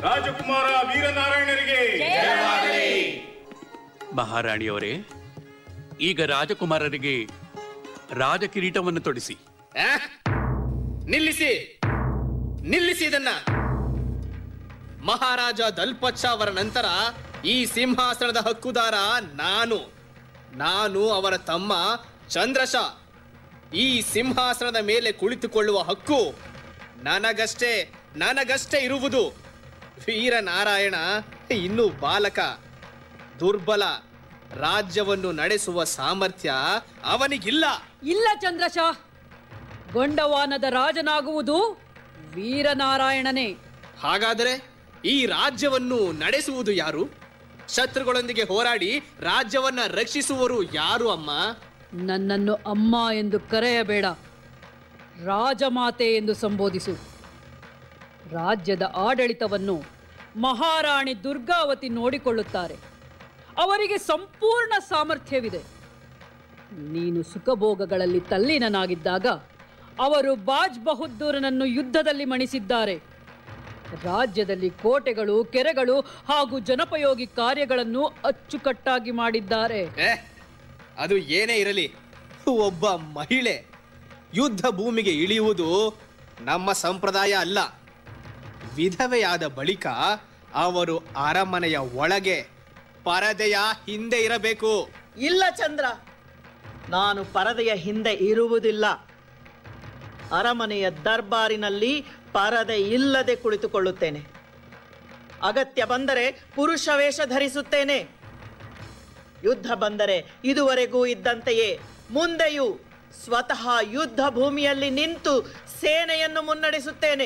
ರಾಜಕುಮಾರ ವೀರನಾರಾಯಣರಿಗೆ ಮಹಾರಾಣಿಯವರೇ ಈಗ ರಾಜಕುಮಾರರಿಗೆ ರಾಜ ಕಿರೀಟವನ್ನು ತೊಡಿಸಿ ಆ? ನಿಲ್ಲಿಸಿ ನಿಲ್ಲಿಸಿ ಇದನ್ನ ಮಹಾರಾಜ ದಲ್ಪಚ್ಚ ಅವರ ನಂತರ ಈ ಸಿಂಹಾಸನದ ಹಕ್ಕುದಾರ ನಾನು ನಾನು ಅವರ ತಮ್ಮ ಚಂದ್ರಶ ಈ ಸಿಂಹಾಸನದ ಮೇಲೆ ಕುಳಿತುಕೊಳ್ಳುವ ಹಕ್ಕು ನನಗಷ್ಟೇ ನನಗಷ್ಟೇ ಇರುವುದು ವೀರನಾರಾಯಣ ಇನ್ನೂ ಬಾಲಕ ದುರ್ಬಲ ರಾಜ್ಯವನ್ನು ನಡೆಸುವ ಸಾಮರ್ಥ್ಯ ಅವನಿಗಿಲ್ಲ ಇಲ್ಲ ಚಂದ್ರಶಾ ಗೊಂಡವಾನದ ರಾಜನಾಗುವುದು ವೀರನಾರಾಯಣನೇ ಹಾಗಾದರೆ ಈ ರಾಜ್ಯವನ್ನು ನಡೆಸುವುದು ಯಾರು ಶತ್ರುಗಳೊಂದಿಗೆ ಹೋರಾಡಿ ರಾಜ್ಯವನ್ನ ರಕ್ಷಿಸುವರು ಯಾರು ಅಮ್ಮ ನನ್ನನ್ನು ಅಮ್ಮ ಎಂದು ಕರೆಯಬೇಡ ರಾಜಮಾತೆ ಎಂದು ಸಂಬೋಧಿಸು ರಾಜ್ಯದ ಆಡಳಿತವನ್ನು ಮಹಾರಾಣಿ ದುರ್ಗಾವತಿ ನೋಡಿಕೊಳ್ಳುತ್ತಾರೆ ಅವರಿಗೆ ಸಂಪೂರ್ಣ ಸಾಮರ್ಥ್ಯವಿದೆ ನೀನು ಸುಖಭೋಗಗಳಲ್ಲಿ ತಲ್ಲೀನನಾಗಿದ್ದಾಗ ಅವರು ಬಾಜ್ ಬಹದ್ದೂರನನ್ನು ಯುದ್ಧದಲ್ಲಿ ಮಣಿಸಿದ್ದಾರೆ ರಾಜ್ಯದಲ್ಲಿ ಕೋಟೆಗಳು ಕೆರೆಗಳು ಹಾಗೂ ಜನಪಯೋಗಿ ಕಾರ್ಯಗಳನ್ನು ಅಚ್ಚುಕಟ್ಟಾಗಿ ಮಾಡಿದ್ದಾರೆ ಏ ಅದು ಏನೇ ಇರಲಿ ಒಬ್ಬ ಮಹಿಳೆ ಯುದ್ಧ ಭೂಮಿಗೆ ಇಳಿಯುವುದು ನಮ್ಮ ಸಂಪ್ರದಾಯ ಅಲ್ಲ ವಿಧವೆಯಾದ ಬಳಿಕ ಅವರು ಅರಮನೆಯ ಒಳಗೆ ಪರದೆಯ ಹಿಂದೆ ಇರಬೇಕು ಇಲ್ಲ ಚಂದ್ರ ನಾನು ಪರದೆಯ ಹಿಂದೆ ಇರುವುದಿಲ್ಲ ಅರಮನೆಯ ದರ್ಬಾರಿನಲ್ಲಿ ಪರದೆ ಇಲ್ಲದೆ ಕುಳಿತುಕೊಳ್ಳುತ್ತೇನೆ ಅಗತ್ಯ ಬಂದರೆ ಪುರುಷ ವೇಷ ಧರಿಸುತ್ತೇನೆ ಯುದ್ಧ ಬಂದರೆ ಇದುವರೆಗೂ ಇದ್ದಂತೆಯೇ ಮುಂದೆಯೂ ಸ್ವತಃ ಯುದ್ಧ ಭೂಮಿಯಲ್ಲಿ ನಿಂತು ಸೇನೆಯನ್ನು ಮುನ್ನಡೆಸುತ್ತೇನೆ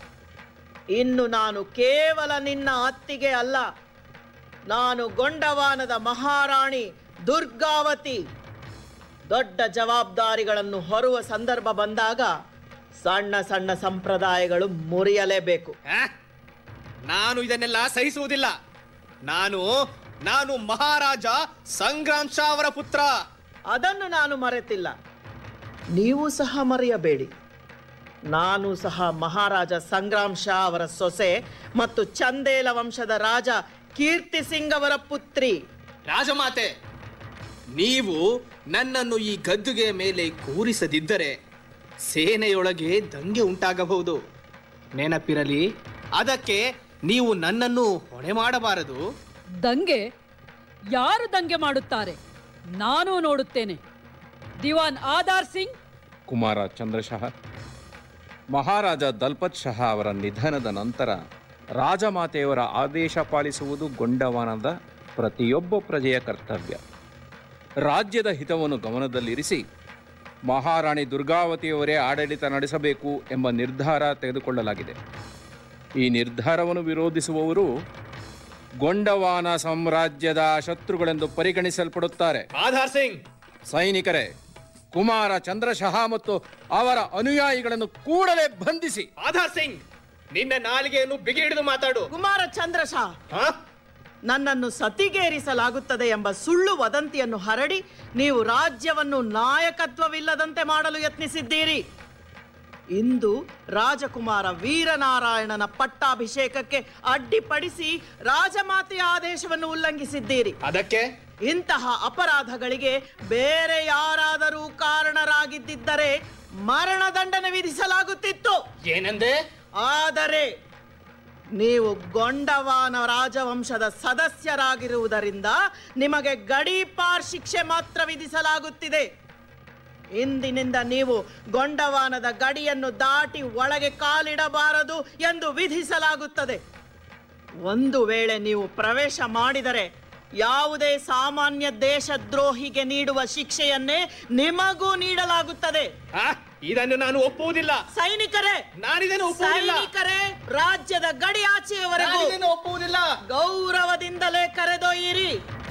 ಇನ್ನು ನಾನು ಕೇವಲ ನಿನ್ನ ಅತ್ತಿಗೆ ಅಲ್ಲ ನಾನು ಗೊಂಡವಾನದ ಮಹಾರಾಣಿ ದುರ್ಗಾವತಿ ದೊಡ್ಡ ಜವಾಬ್ದಾರಿಗಳನ್ನು ಹೊರುವ ಸಂದರ್ಭ ಬಂದಾಗ ಸಣ್ಣ ಸಣ್ಣ ಸಂಪ್ರದಾಯಗಳು ಮುರಿಯಲೇಬೇಕು ಆ? ನಾನು ಇದನ್ನೆಲ್ಲ ಸಹಿಸುವುದಿಲ್ಲ ನಾನು ನಾನು ಮಹಾರಾಜ ಸಂಗ್ರಾಮ್ ಶಾ ಅವರ ಪುತ್ರ ಅದನ್ನು ನಾನು ಮರೆತಿಲ್ಲ ನೀವು ಸಹ ಮರೆಯಬೇಡಿ ನಾನು ಸಹ ಮಹಾರಾಜ ಸಂಗ್ರಾಮ್ ಶಾ ಅವರ ಸೊಸೆ ಮತ್ತು ಚಂದೇಲ ವಂಶದ ರಾಜ ಕೀರ್ತಿ ಸಿಂಗ್ ಅವರ ಪುತ್ರಿ ರಾಜಮಾತೆ ನೀವು ನನ್ನನ್ನು ಈ ಗದ್ದುಗೆ ಮೇಲೆ ಕೂರಿಸದಿದ್ದರೆ ಸೇನೆಯೊಳಗೆ ದಂಗೆ ಉಂಟಾಗಬಹುದು ನೆನಪಿರಲಿ ಅದಕ್ಕೆ ನೀವು ನನ್ನನ್ನು ಹೊಣೆ ಮಾಡಬಾರದು ದಂಗೆ ಯಾರು ದಂಗೆ ಮಾಡುತ್ತಾರೆ ನಾನು ನೋಡುತ್ತೇನೆ ದಿವಾನ್ ಆಧಾರ್ ಸಿಂಗ್ ಕುಮಾರ ಚಂದ್ರಶಃ ಮಹಾರಾಜ ದಲ್ಪತ್ ಶಹ ಅವರ ನಿಧನದ ನಂತರ ರಾಜಮಾತೆಯವರ ಆದೇಶ ಪಾಲಿಸುವುದು ಗೊಂಡವಾನದ ಪ್ರತಿಯೊಬ್ಬ ಪ್ರಜೆಯ ಕರ್ತವ್ಯ ರಾಜ್ಯದ ಹಿತವನ್ನು ಗಮನದಲ್ಲಿರಿಸಿ ಮಹಾರಾಣಿ ದುರ್ಗಾವತಿಯವರೇ ಆಡಳಿತ ನಡೆಸಬೇಕು ಎಂಬ ನಿರ್ಧಾರ ತೆಗೆದುಕೊಳ್ಳಲಾಗಿದೆ ಈ ನಿರ್ಧಾರವನ್ನು ವಿರೋಧಿಸುವವರು ಗೊಂಡವಾನ ಸಾಮ್ರಾಜ್ಯದ ಶತ್ರುಗಳೆಂದು ಪರಿಗಣಿಸಲ್ಪಡುತ್ತಾರೆ ಆಧಾರ್ ಸಿಂಗ್ ಸೈನಿಕರೇ ಕುಮಾರ ಚಂದ್ರಶಃ ಮತ್ತು ಅವರ ಅನುಯಾಯಿಗಳನ್ನು ಕೂಡಲೇ ಬಂಧಿಸಿ ಆಧಾರ್ ಸಿಂಗ್ ನಿನ್ನ ನಾಲಿಗೆಯನ್ನು ಬಿಗಿ ಹಿಡಿದು ಮಾತಾಡು ಕುಮಾರ ಚಂದ್ರಶಾ ಹಾ? ನನ್ನನ್ನು ಸತಿಗೇರಿಸಲಾಗುತ್ತದೆ ಎಂಬ ಸುಳ್ಳು ವದಂತಿಯನ್ನು ಹರಡಿ ನೀವು ರಾಜ್ಯವನ್ನು ನಾಯಕತ್ವವಿಲ್ಲದಂತೆ ಮಾಡಲು ಯತ್ನಿಸಿದ್ದೀರಿ ಇಂದು ರಾಜಕುಮಾರ ವೀರನಾರಾಯಣನ ಪಟ್ಟಾಭಿಷೇಕಕ್ಕೆ ಅಡ್ಡಿಪಡಿಸಿ ರಾಜಮಾತೆಯ ಆದೇಶವನ್ನು ಉಲ್ಲಂಘಿಸಿದ್ದೀರಿ ಅದಕ್ಕೆ ಇಂತಹ ಅಪರಾಧಗಳಿಗೆ ಬೇರೆ ಯಾರಾದರೂ ಕಾರಣರಾಗಿದ್ದಿದ್ದರೆ ಮರಣದಂಡನೆ ವಿಧಿಸಲಾಗುತ್ತಿತ್ತು ಏನಂದೆ ಆದರೆ ನೀವು ಗೊಂಡವಾನ ರಾಜವಂಶದ ಸದಸ್ಯರಾಗಿರುವುದರಿಂದ ನಿಮಗೆ ಗಡೀಪಾರ್ ಶಿಕ್ಷೆ ಮಾತ್ರ ವಿಧಿಸಲಾಗುತ್ತಿದೆ ಇಂದಿನಿಂದ ನೀವು ಗೊಂಡವಾನದ ಗಡಿಯನ್ನು ದಾಟಿ ಒಳಗೆ ಕಾಲಿಡಬಾರದು ಎಂದು ವಿಧಿಸಲಾಗುತ್ತದೆ ಒಂದು ವೇಳೆ ನೀವು ಪ್ರವೇಶ ಮಾಡಿದರೆ ಯಾವುದೇ ಸಾಮಾನ್ಯ ದೇಶದ್ರೋಹಿಗೆ ನೀಡುವ ಶಿಕ್ಷೆಯನ್ನೇ ನಿಮಗೂ ನೀಡಲಾಗುತ್ತದೆ ಹಾ? ಇದನ್ನು ನಾನು ಒಪ್ಪುವುದಿಲ್ಲ ಸೈನಿಕರೇ ನಾನಿದನ್ನು ಒಪ್ಪುವುದಿಲ್ಲ ಸೈನಿಕರೇ ರಾಜ್ಯದ ಗಡಿ ಆಚೆಯವರೆಗೂ ನಾನಿದನ್ನು ಒಪ್ಪುವುದಿಲ್ಲ ಗೌರವದಿಂದಲೇ ಕರೆದೊಯ್ಯಿರಿ